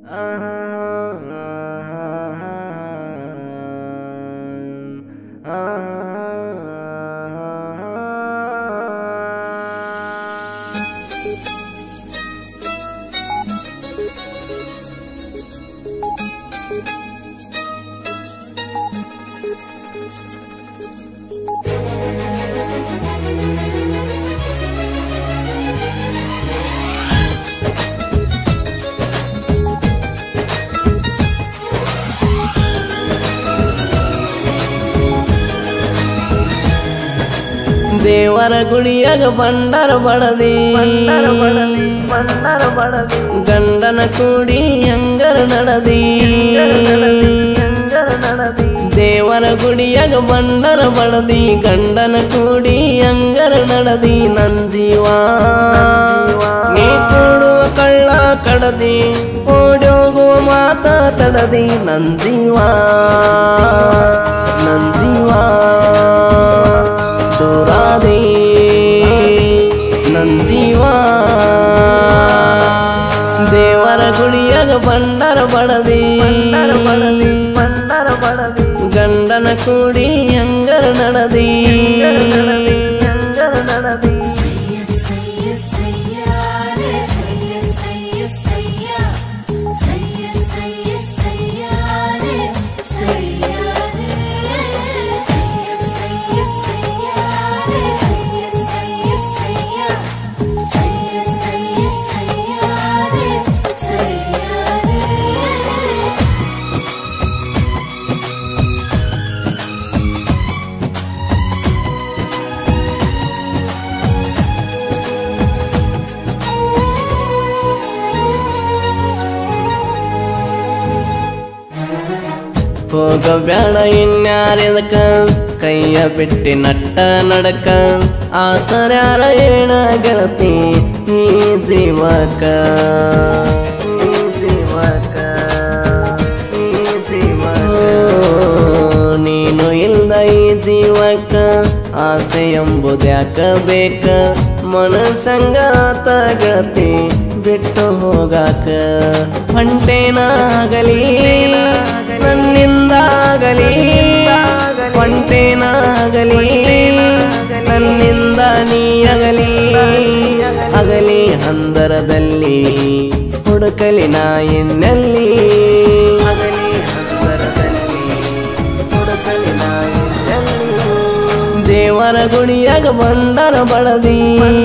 ದೇವರ ಗುಡಿಯಾಗ ಬಂಡರ ಬಡದಿ ಗಂಡನ ಕೂಡಿ ಹೆಂಗರ ನಡದಿ ದೇವರ ಗುಡಿಯಾಗ ಬಂಡರ ಬಡದಿ ಗಂಡನ ಕೂಡಿ ಹೆಂಗರ ನಡದಿ ನನ್ ಜೀವ ನೀ ಕೊಡುವ ಕಳ್ಳ ಕಡದಿ ಓಡೋಗುವ ಮಾತ ತಡದಿ ನನ್ ಜೀವ ನನ್ ಜೀವ ದೂರಾದಿ ನನ್ ಜೀವ ದೇವರ ಗುಡಿಯಾಗ ಬಂಡರ ಬಡದಿ ಗಂಡನ ಕೂಡಿ ಹೆಂಗರ ನಡದಿ ಸಯ್ಯ ಸಯ್ಯ ಸಯ್ಯ ರೇ ಸಯ್ಯ ಸಯ್ಯ ಸಯ್ಯ ಸಯ್ಯ ಸಯ್ಯ ಸಯ್ಯ ರೇ ಸಯ್ಯ ರೇ ಸಯ್ಯ ಸಯ್ಯ ಸಯ್ಯ ರೇ ಸಯ್ಯ ಸಯ್ಯ ಸಯ್ಯ ಸಯ್ಯ ಸಯ್ಯ ಸಯ್ಯ ರೇ ಸಯ್ಯ ರೇ ಹೋಗಬ್ಯಾಡ ಇನ್ಯಾರಿದಕ ಕೈಯ ಬಿಟ್ಟಿ ನಟ್ಟ ನಡಕ ಆಸರ್ಯಾರ ಏನ ಗೆಳತಿ ಈ ಜೀವಕ ಈ ಜೀವಕ ಈ ಜೀವಕ ನೀನು ಇಲ್ದ ಈ ಜೀವಕ್ಕ ಆಸೆ ಎಂಬುದ್ಯಾಕ ಬೇಕ ಮನಸಂಗಾತ ಗೆಳತಿ ಬಿಟ್ಟು ಹೋಗಾಕ ಹೊಂಟೇನಾಗಲಿ ನನ್ನಿಂದಾಗಲಿ ಹೊಂಟೇನಾಗಲಿ ನನ್ನಿಂದ ನೀ ಅಗಲಿ ಅಗಲಿ ಹಂದರದಲ್ಲಿ ಹುಡುಕಲಿ ನಾ ಇನ್ನೆಲ್ಲಿ ಅಗಲಿ ಹಂದರದಲ್ಲಿ ಹುಡುಕಲಿ ನಾ ಇನ್ನೆಲ್ಲಿ ದೇವರ ಗುಡಿಯಾಗ ಬಂದರ ಬಡದಿ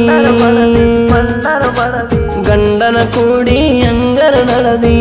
ಗಂಡನ ಕೂಡಿ ಹೆಂಗರ ನಡದಿ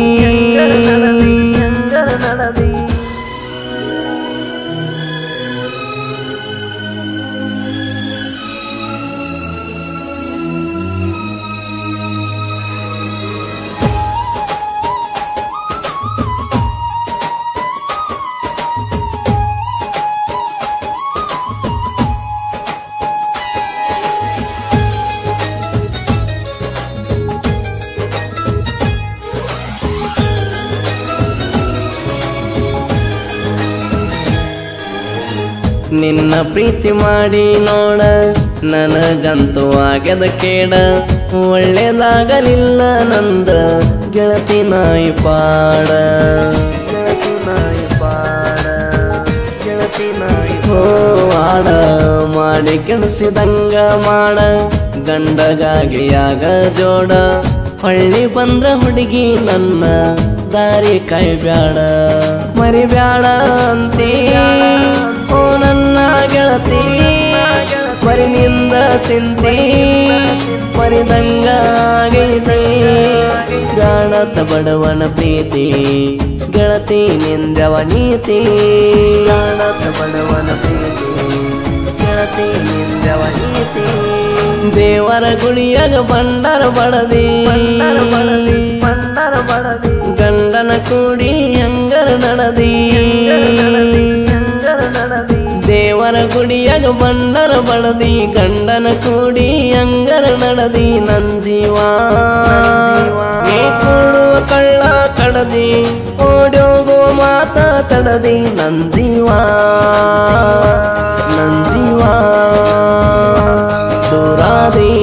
ನಿನ್ನ ಪ್ರೀತಿ ಮಾಡಿ ನೋಡ ನನಗಂತೂ ಆಗ್ಯದ ಕೇಡ ಒಳ್ಳೇದಾಗಲಿಲ್ಲ ನಂದ ಗೆಳತಿ ನಾಯಿ ಪಾಡ ಗೆಳತಿ ನಾಯಿ ಪಾಡ ಗೆಳತಿ ನಾಯಿ ಹೋ ಆಡ ಮಾಡಿ ಕೆಣಸಿದಂಗ ಮಾಡ ಗಂಡಗಾಗಿ ಆಗ ಜೋಡ ಹೊಳ್ಳಿ ಬಂದ್ರ ಹುಡುಗಿ ನನ್ನ ದಾರಿ ಕೈ ಬ್ಯಾಡ ಮರಿಬ್ಯಾಡ ಅಂತೀ ಓ ನನ್ನ ಗೆಳತಿ ಮರಿನಿಂದ ಚಿಂತೆ ಮರಿದಂಗಾಗೈತಿ ಗಾಣತ ಬಡವನ ಪ್ರೀತಿ ಗೆಳತಿ ನಿಂದವ ನೀತಿ ಗಾಣತ ಬಡವನ ಪ್ರೀತಿ ಗೆಳತಿ ನಿಂದವ ನೀತಿ ದೇವರ ಗುಡಿಯಾಗ ಬಂಡರ ಬಡದಿ ಗಂಡನ ಕೂಡಿ ಹೆಂಗರ ನಡದಿ ದೇವರ ಗುಡಿಯಾಗ ಬಂಡರ ಬಡದಿ ಗಂಡನ ಕೂಡಿ ಹೆಂಗರ ನಡದಿ ನನ್ ಜೀವ ನೀ ಕೊಡುವ ಕಳ್ಳ ಕಡದಿ ಓಡೋಗುವ ಮಾತ ತಡದಿ ನನ್ ಜೀವ ನನ್ ಜೀವ ದೂರಾದಿ